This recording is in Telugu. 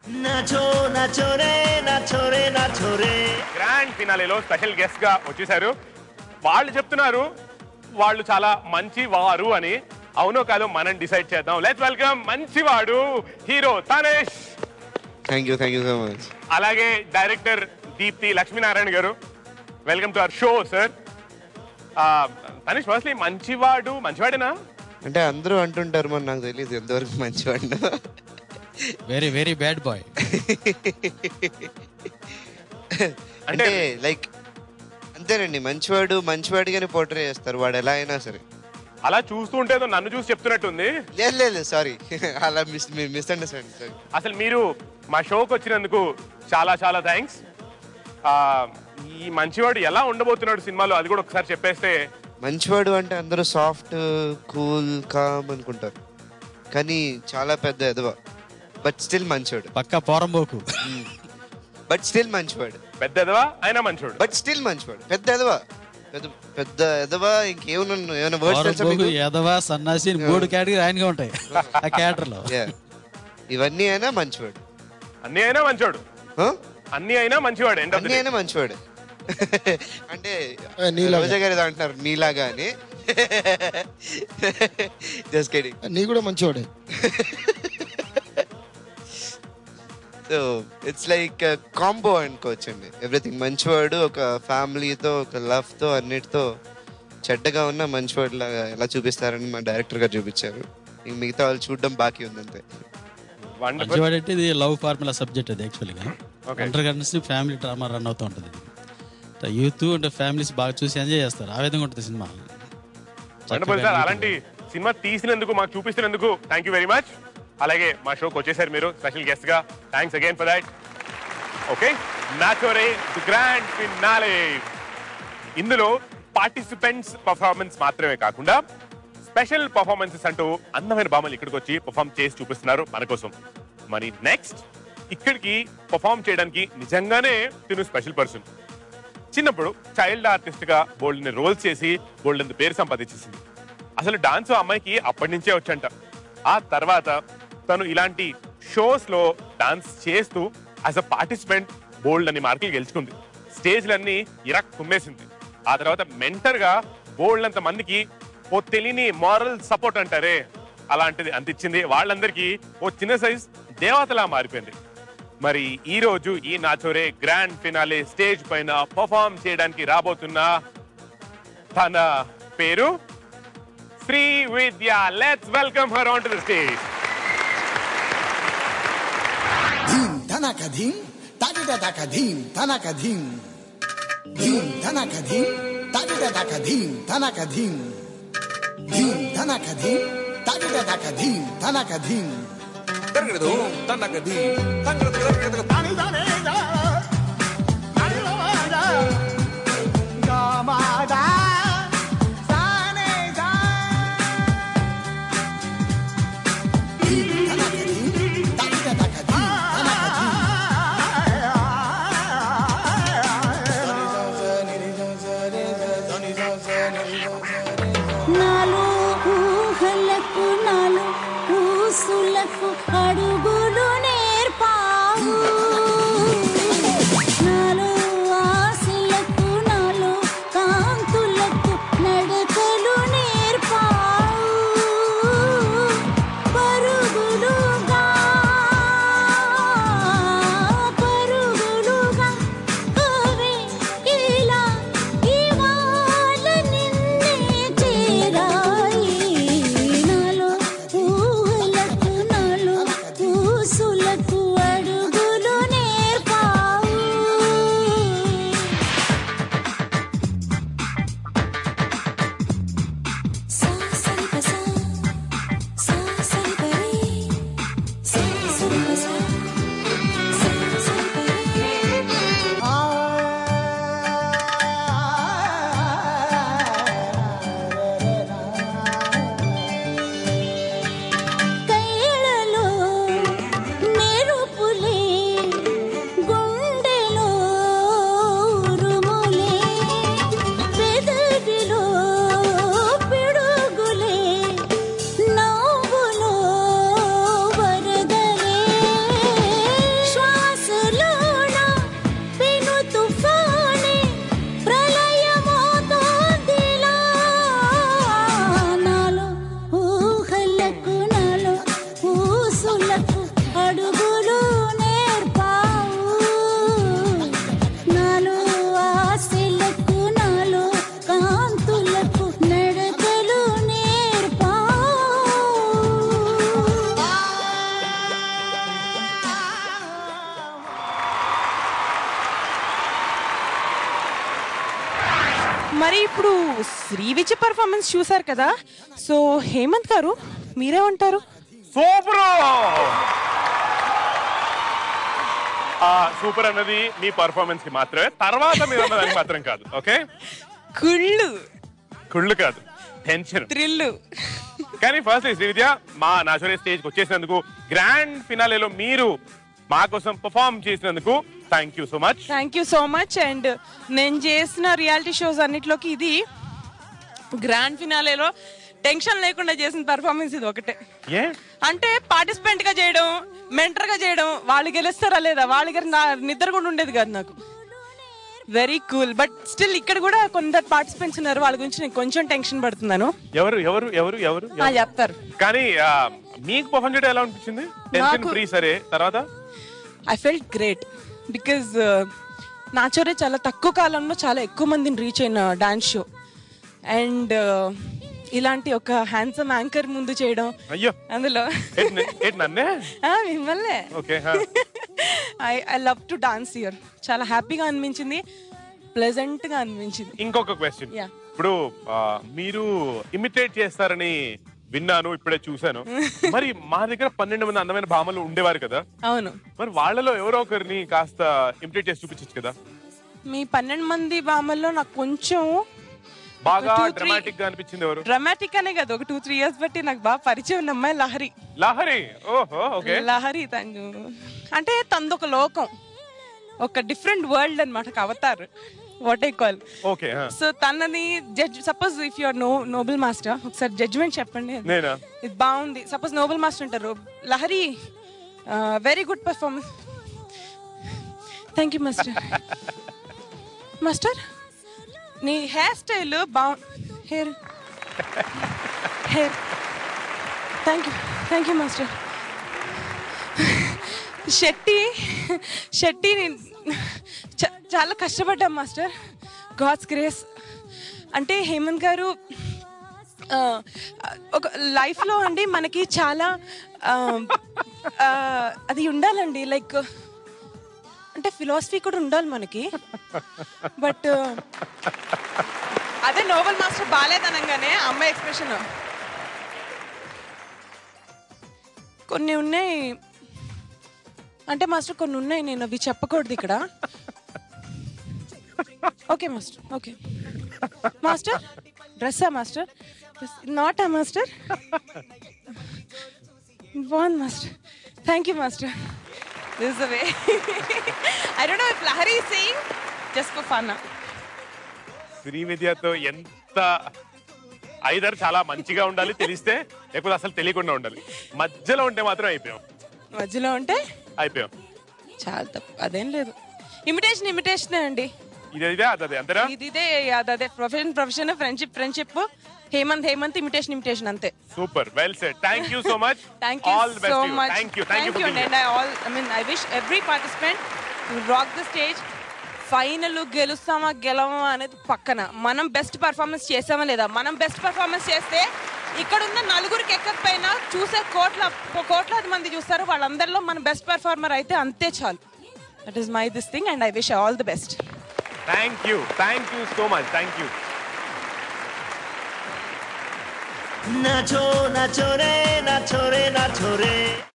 నాచో నాచో రే నాచో రే నాచో రే గ్రాండ్ ఫినాలేలో స్పెషల్ గెస్ట్ గా వచ్చేసారు వాళ్ళు చెప్తున్నారు వాళ్ళు చాలా మంచి వారు అని అవునో కాదో మనం డిసైడ్ చేద్దాం let's welcome Manchivadu hero Tanesh thank you thank you so much అలాగే director Deepthi Lakshminarayana garu welcome to our show sir Tanesh firstly Manchivadu మంచివాడేనా అంటే అందరూ అంటుంటారు మరి నాకు తెలియదు ఎంతవరకు మంచివాడినా వెరీ వెరీ బ్యాడ్ బాయ్ అంటే లైక్ అంతేనండి మంచివాడు మంచివాడిగానే పోర్ట్రే చేస్తారు వాడు ఎలా అయినా సరే అలా చూస్తూ ఉంటే ఏదో నన్ను చూసి చెప్తున్నట్టుంది లేదు లేదు సారీ అలా మిస్ మిస్అండర్స్టాండింగ్ సారీ అసలు మీరు మా షోకి వచ్చినందుకు చాలా చాలా థ్యాంక్స్ ఈ మంచివాడు ఎలా ఉండబోతున్నాడు సినిమాలో అది కూడా ఒకసారి చెప్పేస్తే మంచివాడు అంటే అందరూ సాఫ్ట్ కూల్ కామ్ అనుకుంటారు కానీ చాలా పెద్ద ఎదవ బట్ స్టిల్ మంచివాడు పక్క పోరంబోకు బట్ స్టిల్ మంచివాడు పెద్ద ఎదవా అయినా మంచివాడు బట్ స్టిల్ మంచివాడు పెద్ద ఎదవ పెద్ద పెద్ద ఎదవ ఇంకేమన్నా ఏమైనా వర్డ్స్ తెలుసా పోరంబోకు మీకు? ఎదవ సన్నాసి అని మూడు కేటగిరీ ఆయనగా ఉంటాయి ఆ క్యాటర్ లో Yeah. ఇవన్నీ అయినా మంచివాడు అన్ని అయినా మంచివాడు Huh? అన్ని అయినా మంచివాడు ఎండ్ అన్ని అయినా మంచివాడు అంటే నీలాగా. రోజా గారు ఏదో అంటున్నారు నీలాగా అని జస్ట్ కిడింగ్ నీ కూడా మంచివాడే సో ఇట్స్ లైక్ కాంబో అనుకోవచ్చండి ఎవ్రీథింగ్ మంచివాడు ఒక ఫ్యామిలీతో ఒక లవ్ తో అన్నిటితో చెడ్డగా ఉన్న మంచివాడు లాగా ఎలా చూపిస్తారని మా డైరెక్టర్ గారు చూపించారు ఇంక మిగతా వాళ్ళు చూడడం బాకీ ఉంది అంతే వండర్ఫుల్ మంచివాడు అంటే ఇది లవ్ ఫార్ములా సబ్జెక్ట్ అది యాక్చువల్గా Okay. ఇంటర్ కలిసి ఫ్యామిలీ డ్రామా రన్ అవుతూ ఉంటుంది యూత్ అంటే ఫ్యామిలీస్ బాగా చూసి ఎంజాయ్ చేస్తారు ఆ విధంగా ఉంటుంది సినిమా వండర్ఫుల్ సార్ అలాంటి సినిమా తీసినందుకు మాకు చూపిస్తున్నందుకు థ్యాంక్ యూ వెరీ మచ్ అలాగే మా షోకి వచ్చేసారు మీరు స్పెషల్ గెస్ట్ గా thanks again for that okay Nachore the grand finale ఇందులో పార్టిసిపెంట్స్ పర్ఫార్మెన్స్ మాత్రమే కాకుండా స్పెషల్ పర్ఫార్మెన్సెస్ అంటూ అందమైన బామలు ఇక్కడికి వచ్చి పర్ఫామ్ చేసి చూపిస్తున్నారు మన కోసం మరి నెక్స్ట్ ఇక్కడికి పర్ఫామ్ చేయడానికి నిజంగానే తిను స్పెషల్ పర్సన్ చిన్నప్పుడు చైల్డ్ ఆర్టిస్ట్ గా బోల్డ్ రోల్స్ చేసి బోల్డ్ పేరు సంపాదించేసింది అసలు డాన్స్ ఆ అమ్మాయికి అప్పటి నుంచే వచ్చంట ఆ తర్వాత తను ఇలాంటి షోస్ లో డాన్స్ చేస్తూ యాజ్ అ పార్టిసిపెంట్ బోల్డ్ అని మార్కులు గెలుచుకుంది స్టేజ్లన్నీ ఇరాక్ కుమ్మేసింది ఆ తర్వాత మెంటర్ గా బోల్డ్ అంత మందికి ఓ తెలియని మారల్ సపోర్ట్ అంటారే అలాంటిది అందించింది వాళ్ళందరికీ ఓ చిన్న సైజ్ దేవతలా మారిపోయింది మరి ఈ రోజు ఈ నాచోరే గ్రాండ్ ఫినాలే స్టేజ్ పైన పర్ఫామ్ చేయడానికి రాబోతున్న తన పేరు Sri Vidya let's welcome her on to the stage ధీం ధనక ధీం తాటిట దక ధీం ధనక ధీం ధీం ధనక ధీం తాటిట దక ధీం ధనక ధీం ధీం ధనక ధీం తాటిట దక ధీం ధనక ధీం ధీం ధనక ధీం తాటిట దక ధీం ధనక ధీం నాలో ఊహలకు నాలో ఊసులకు అడుగులు నేర్పావు నాలో ఆశలకు నాలో కాంతులకు నడకలు నేర్పావు పరుగులుగా పరుగులుగా అవే ఇలా ఇవాళ నిన్నే చేరాయి నాలో ఊహలకు నాలో ఊసులకు అడుగులు నేర్పావు సా సరి పసా సా సరి పరే సా సరి పసా సా సరి పరే కైలలో మెరుపు మరి ఇప్పుడు శ్రీ విజయ్ పర్ఫార్మెన్స్ చూసారు కదా సో హేమంత్ గారు మీరేమంటారు సూపర్ ఆ సూపర్ అన్నది మీ పర్ఫార్మెన్స్ కి మాత్రమే తర్వాత మీరు అన్నదానికి మాత్రం కాదు ఓకే కుళ్ళు కుళ్ళు కాదు టెన్షన్ థ్రిల్లు కానీ ఫస్ట్ శ్రీవిద్య మా నాచురే స్టేజ్ కి వచ్చేసినందుకు గ్రాండ్ ఫినాలేలో మీరు మా కోసం పర్ఫామ్ చేసినందుకు thank you so much thank you so much and నేను చేసిన రియాలిటీ షోస్ అన్నిట్లోకి ఇది గ్రాండ్ ఫినాలేలో టెన్షన్ లేకుండా చేసిన పర్ఫార్మెన్స్ ఇది ఒకటే ఏ అంటే పార్టిసిపెంట్ గా చేయడం మెంటర్ గా చేయడం వాళ్ళు గెలుస్తారా లేదా వాళ్ళ గారి నా నిద్ర కూడా ఉండేది కాదు నాకు వెరీ కూల్ బట్ స్టిల్ ఇక్కడ కూడా కొందరు పార్టిసిపెంట్స్ ఉన్నారు వాళ్ళ గురించి నేను కొంచెం టెన్షన్ పడుతున్నాను ఎవరు ఎవరు ఎవరు ఎవరు ఆ, చెప్తారు కానీ ఆ, మీకు పర్ఫామ్ చేయడం ఎలా అనిపించింది టెన్షన్ నాకు- ఫ్రీ సరే తర్వాత I felt great because Nachore చాలా తక్కువ కాలంలో చాలా ఎక్కువ మందిని రీచ్ అయిన డాన్స్ షో అండ్ ఇలాంటి ఒక హ్యాండ్సమ్ యాంకర్ ముందు చేయడం అయ్యో అందులో ఏంటి నే- ఏంటి నన్నే ఆ, మిమ్మల్నే okay I I love to dance year చాలా హ్యాపీగా అనిపించింది ప్లెజెంట్ గా అనిపించింది ఇంకొక క్వశ్చన్ Yeah. ఇప్పుడు ఆ, మీరు ఇమిటేట్ చేస్తారని విన్నాను ఇప్పుడే చూశాను మరి మా దగ్గర పన్నెండు మంది అందమైన భామలు ఉండేవారు కదా అవును మరి వాళ్ళలో ఎవరో ఒకరిని కాస్త ఇమిటేట్ చేసి చూపించచ్చు కదా మీ పన్నెండు మంది బామల్లో నాకు కొంచెం బాగా two, three- డ్రమాటిక్ గా అనిపించింది ఎవరు డ్రామాటిక్ అనే కదా ఒక టూ త్రీ ఇయర్స్ బట్టి నాకు బాగా పరిచయం ఉన్న అమ్మాయి లహరి లహరి ఓహో ఓకే లహరి తను అంటే తనది ఒక లోకం ఒక డిఫరెంట్ వరల్డ్ అనమాట అవతార్ what I call okay so తనని judge suppose if your no noble master ఒకసారి జడ్జ్మెంట్ చెప్పండి నేనా ఇది బాగుంది సపోజ్ నోబెల్ మాస్టర్ అంటారు Lahari very good performance thank you master master నీ హెయిర్ స్టైల్ బాగు hair hair thank you thank you master Shetty Shetty నేను చ- చాలా కష్టపడ్డాం మాస్టర్ గాడ్స్ గ్రేస్ అంటే హేమంత్ గారు ఆ, ఒక లైఫ్లో అండి మనకి చాలా ఆ, ఆ, అది ఉండాలండి లైక్ అంటే ఫిలాసఫీ కూడా ఉండాలి మనకి బట్ అదే నోబెల్ మాస్టర్ బాగాలేదనగానే అమ్మాయి ఎక్స్ప్రెషన్ కొన్ని ఉన్నాయి అంటే మాస్టర్ కొన్ని ఉన్నాయి నేను అవి చెప్పకూడదు ఇక్కడ ఓకే మాస్టర్ ఓకే మాస్టర్ డ్రెస్సా మాస్టర్ నాటా మాస్టర్ బాగుంది master thank you master this the way I don't know if Lahari saying just for fun Shri విద్యతో ఎంత ఐదర్ చాలా మంచిగా ఉండాలి తెలిస్తే లేకపోతే అసలు తెలియకుండా ఉండాలి మధ్యలో ఉంటే మాత్రం అయిపోయాం మధ్యలో ఉంటే అయిపోయాం చాలా తప్పు అదేం లేదు ఇమిటేషన్ ఇమిటేషన్ అండి ఇదే ఇదే అదే అంతేనా ఇది ఇదే అది అదే profession profession friendship friendship Hemant Hemant imitation imitation అంతే super well set thank you so much Thank you all the so best much. Thank you thank you and I all I mean I wish every participant to rock the stage. Final గెలుస్తామా గెలవమా అనేది పక్కన మనం బెస్ట్ పర్ఫార్మెన్స్ చేసామా లేదా మనం బెస్ట్ పర్ఫార్మెన్స్ చేస్తే ఇక్కడ ఉన్న నలుగురికి ఎక్కకపోయినా చూసే కోట్ల కోట్లాది మంది చూస్తారు వాళ్ళందరిలో మన బెస్ట్ పర్ఫార్మర్ అయితే అంతే చాలు that is my this thing and I wish all the best thank you thank you so much thank you নাচো নাচো রে নাচো রে নাচো রে